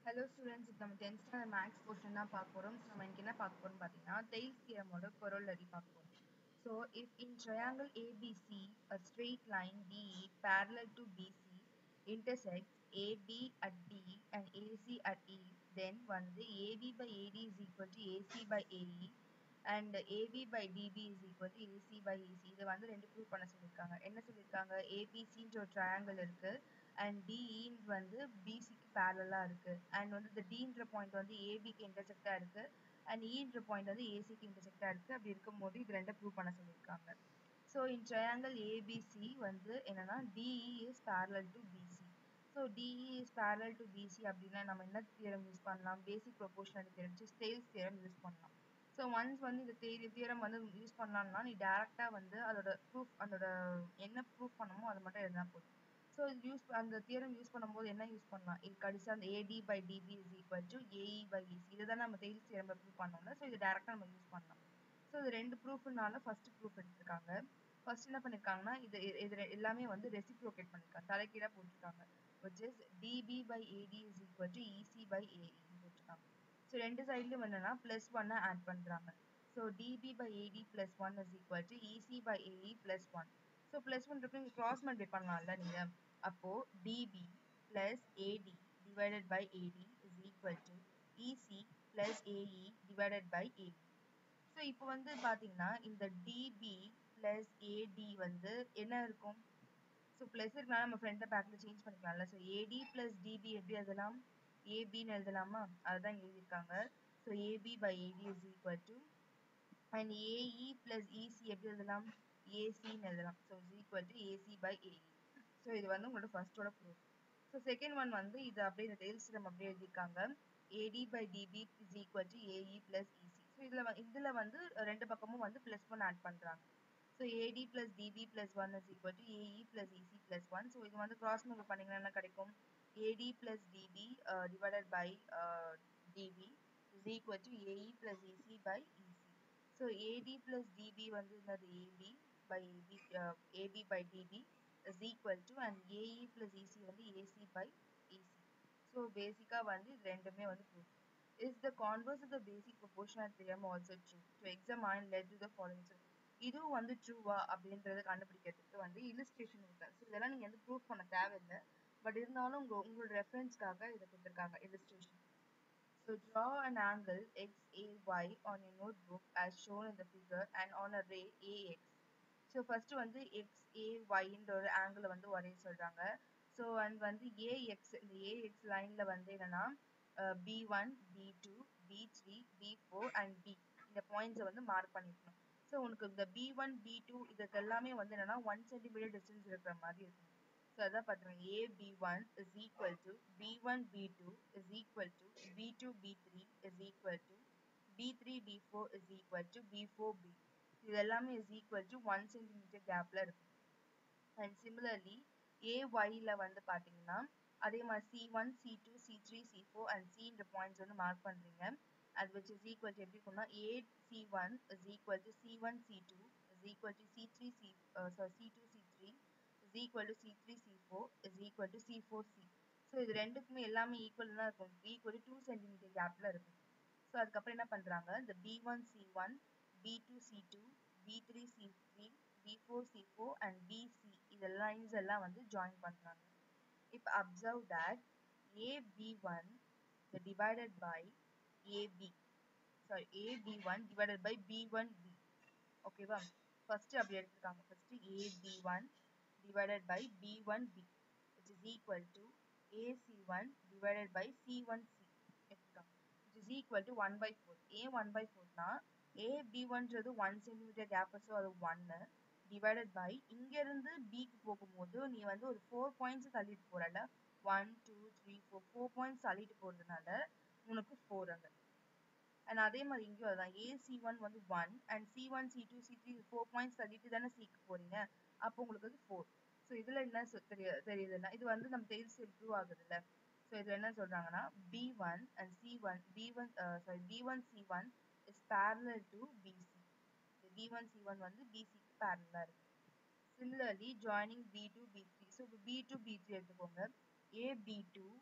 Hello students இப்போ நம்ம tenth standard maths portion தான் பார்க்க போகிறோம் ஸோ நம்ம இன்னைக்கு என்ன பார்க்க போகிறோம் பார்த்தீங்கன்னா டெய்ல்ஸ் தியரமோட கொரோலரி பார்க்க போகிறோம் so if in triangle A B C a straight line DE parallel to BC intersects AB at D and AC at E then வந்து AB by AD is equal to AC by AE and AB by DB is equal to AC by AC இதை வந்து ரெண்டு prove பண்ண சொல்லியிருக்காங்க என்ன சொல்லியிருக்காங்க ஏபிசின்ற ஒரு triangle இருக்கு அண்ட் டிஇ வந்து பிசிக்கு பேரலா இருக்கு அண்ட் வந்து இந்த டின்ற பாயிண்ட் வந்து ஏபிக்கு இன்டர்செக்டா இருக்கு அண்ட் இன்ற பாயிண்ட் வந்து ஏசிக்கு இன்டர்செக்டா இருக்கு அப்படி இருக்கும்போது இது ரெண்டை ப்ரூவ் பண்ண சொல்லியிருக்காங்க ஸோ இன் ட்ரையாங்கிள் ஏபிசி வந்து என்னன்னா DE is parallel to BC so DE is parallel to BC அப்படின்னா நம்ம என்ன தியரம் யூஸ் பண்ணலாம் basic proportional theorem Thales theorem use பண்ணலாம் ஸோ ஒன்ஸ் வந்து இந்த தேரி தியரம் வந்து யூஸ் பண்ணலாம்னா நீ டேரெக்டாக வந்து அதோட ப்ரூஃப் அதோட என்ன ப்ரூஃப் பண்ணமோ அதை மட்டும் எழுதினா போதும் ஸோ யூஸ் அந்த தியரம் யூஸ் பண்ணும்போது என்ன யூஸ் பண்ணலாம் இது கடைசி அந்த AD by DB is equal to AE by EC இதை தான் நம்ம டெய்ல்ஸ் தியரம் ப்ரூவ் பண்ணோம்ல ஸோ இது டேரெக்டாக நம்ம யூஸ் பண்ணலாம் ஸோ இது ரெண்டு ப்ரூஃப்னால ஃபர்ஸ்ட் ப்ரூஃப் எடுத்திருக்காங்க ஃபர்ஸ்ட் என்ன பண்ணிருக்காங்கன்னா இது இது எல்லாமே வந்து ரெசிப்ரோகேட் பண்ணிருக்காங்க தலைக்கீழாக போட்டிருக்காங்க which is db by ad is equal to ec by ae போட்டிருக்காங்க ஸோ ரெண்டு சைட்லையும் என்னன்னா ப்ளஸ் ஒன்னை ஆட் பண்ணுறாங்க so DB by AD plus one is equal to EC by AE plus one so plus one இருக்கு நீங்கள் cross multiply பண்ணலாம்ல நீங்கள் அப்போ DB plus AD divided by AD is equal to EC plus AE divided by AE so இப்போ வந்து பார்த்தீங்கன்னா இந்த DP plus ஏடி வந்து என்ன இருக்கும் ஸோ ப்ளஸ் இருக்கனால நம்ம ஃப்ரண்ட்டை பேக்கில் சேஞ்ச் பண்ணிக்கலாம்ல ஸோ ஏடி ப்ளஸ் டிபி எப்படி எழுதலாம் ஏபின்னு எழுதலாமா அதுதான் எழுதியிருக்காங்க so AB by AD is equal to and AE plus EC எப்படி எழுதலாம் ஏசின்னு எழுதலாம் so is equal to AC by AE so இது வந்து உங்களோட ஃபர்ஸ்டோட ப்ரூஃப் ஸோ செகண்ட் ஒன் வந்து இது அப்படியே இந்த டெய்ல்ஸ் நம்ம அப்படியே எழுதியிருக்காங்க AD by DB is equal to AE plus EC so இதில் இதில் வந்து ரெண்டு பக்கமும் வந்து ப்ளஸ் ஒன் ஆட் பண்ணுறாங்க so AD plus DB plus one is equal to AE plus EC plus one so இது வந்து கிராஸ் மல்டிப்ளை பண்ணிங்கன்னா என்ன கிடைக்கும் AD plus DB divided by DB is equal to AE plus EC by EC so AD plus DB வந்து என்னது AB by AB AB by DB is equal to and AE plus EC வந்து AC by EC so பேசிக்காக வந்து இது ரெண்டுமே வந்து proof is the converse of the basic proportional theorem also true to examine let to the following so இதுவும் வந்து ட்ரூவா அப்படின்றத கண்டுபிடிக்கிறதுக்கு வந்து இலிஸ்ட்ரேஷன் இருக்கு ஸோ இதெல்லாம் நீங்கள் வந்து ப்ரூஃப் பண்ண தேவையில்லை பட் இருந்தாலும் உங்க உங்களோட ரெஃபரன்ஸ்க்காக இதை கொடுத்துருக்காங்க illustration so draw an angle XAY on a notebook as shown in the figure and on a ray AX so first வந்து XAYன்ற ஒரு ஆங்கிள் வந்து வரைய சொல்றாங்க ஸோ அண்ட் வந்து ஏஎக்ஸ் இந்த ஏஎக்ஸ் லைன்ல வந்து என்னன்னா B one B two B three B four and B இந்த பாயிண்ட்ஸை வந்து மார்க் பண்ணிருக்கணும் ஸோ உனக்கு இந்த பி ஒன் பி டூ இதுக்கு எல்லாமே வந்து என்னன்னா ஒன் சென்டிமீட்டர் டிஸ்டன்ஸ் இருக்கிற மாதிரி இருக்கும் ஸோ அதான் பார்த்துருங்க A B one is equal to B one B two is equal to B two B three is equal to B three B four is equal to B four B இது எல்லாமே is equal to one centimeter கேப்ல இருக்கும் and similarly ஏஒய்ல வந்து பார்த்தீங்கன்னா அதே மாதிரி C one C two C three C four and சின்ற பாயிண்ட்ஸ் வந்து மார்க் பண்ணுறீங்க அது விச் இஸ் ஈக்குவல் டு எப்படி இருக்கும்னா A C one is equal to C one C two is equal to C three C sorry C two C three is equal to C three C four is equal to C four C so இது ரெண்டுக்குமே எல்லாமே equal தான் இருக்கும் equal to two centimetre கேப்பில் இருக்கும் so அதுக்கப்புறம் என்ன பண்ணுறாங்க இந்த B one C one B two C two B three C three B four C four and BC இது லைன்ஸ் எல்லாம் வந்து ஜாயின் பண்ணுறாங்க இப்போ observe that AB one divided by AB sorry AB one divided by B one B ஓகேவா first அப்படி எடுத்துருக்காங்க first AB one divided by b1b which is equal to ac1 divided by c1c எடுத்துக்கலாம் which is equal to 1 by 4 a 1 by 4 னா a b1ன்றது 1 centimeter gap so அது 1 divided by இங்க இருந்து b க்கு போகும்போது நீ வந்து ஒரு 4 பாயிண்ட்ஸ் தள்ளிட்டு போறல 1 2 3 4 4 பாயிண்ட்ஸ் தள்ளிட்டு போறதுனால உனக்கு 4 அங்க அண்ட் அதே மாதிரி இங்கேயும் அதுதான் AC1 வந்து 1 and C1 C2 C3 4 points தள்ளிட்டு தானே சிக்கு போறீங்க அப்போ உங்களுக்கு வந்து ஃபோர் ஸோ இதில் என்ன தெரிய தெரியுதுன்னா இது வந்து நம்ம டெய்ல்ஸ் இம்ப்ரூவ் ஆகுதுல்ல ஸோ இதில் என்ன சொல்கிறாங்கன்னா B one and C one B one sorry B one C one is parallel to BC B one C one வந்து பிசிக்கு பேரலாக இருக்கு similarly joining B two B three so இப்போ பி டூ பி த்ரீ எடுத்துக்கோங்க A B two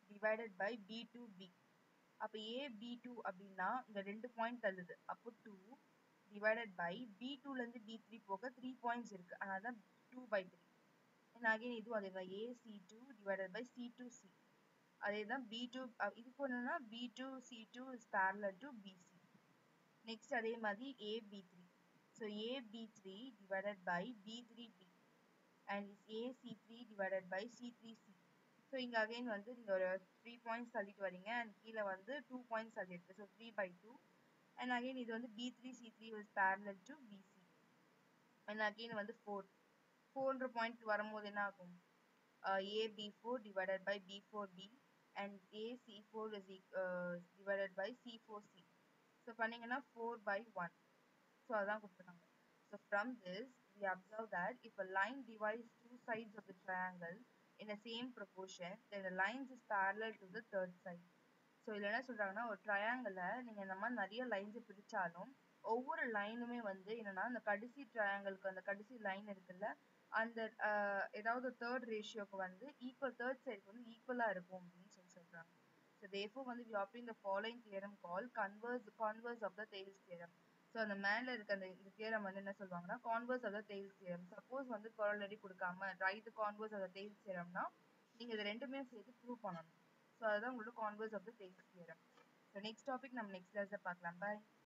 divided by b to b அப்ப a b two அப்படின்னா இந்த ரெண்டு பாயிண்ட் தள்ளுது அப்போ two divided by b two ல இருந்து b three போக த்ரீ பாயிண்ட்ஸ் இருக்கு அதனால two by three and again இதுவும் அதே தான் a c two divided by c two c அதே தான் b two இதுக்கு என்னன்னா b two c two is parallel to b c next அதே மாதிரி a b three so a b three divided by b three b and a c three divided by c three c so இங்கே again வந்து நீங்கள் ஒரு three points தள்ளிட்டு வரீங்க and கீழே வந்து டூ பாயிண்ட்ஸ் தள்ளி இருக்கு so three by two and again இது வந்து B three C three was parallel to BC and again வந்து ஃபோர் ஃபோர்ன்ற பாயிண்ட் வரும்போது என்ன ஆகும் A B four divided by B four B and A C four is divided by C four C so பண்ணீங்கன்னா four by one so அதான் கொடுத்துருக்காங்க so from this we observe that if a line divides two sides of the triangle in the same proportion, then the lines is parallel to the third side. So இதில் என்ன சொல்கிறாங்கன்னா ஒரு ட்ரையாங்கிளில் நீங்கள் இந்த மாதிரி நிறைய லைன்ஸை பிரித்தாலும் ஒவ்வொரு லைனுமே வந்து என்னென்னா அந்த கடைசி ட்ரையாங்கிளுக்கு அந்த கடைசி லைன் இருக்குல்ல அந்த ஏதாவது தேர்ட் ரேஷியோக்கு வந்து ஈக்குவல் தேர்ட் சைடுக்கு வந்து ஈக்குவலாக இருக்கும் அப்படின்னு சொல்லி சொல்கிறாங்க ஸோ தேஃபோ வந்து we opting the following theorem call converse converse of the Thales theorem so அந்த மேலே இருக்க அந்த இந்த தியரம் வந்து என்ன சொல்லுவாங்கன்னா converse of the Thales theorem suppose வந்து கொரலரி கொடுக்காம right converse of the Thales தியரம்னா நீங்கள் இது ரெண்டுமே சேர்த்து ப்ரூவ் பண்ணணும் ஸோ அதுதான் உங்களுக்கு converse of the Thales theorem so next topic நம்ம நெக்ஸ்ட் கிளாஸில் பார்க்கலாம் பாய்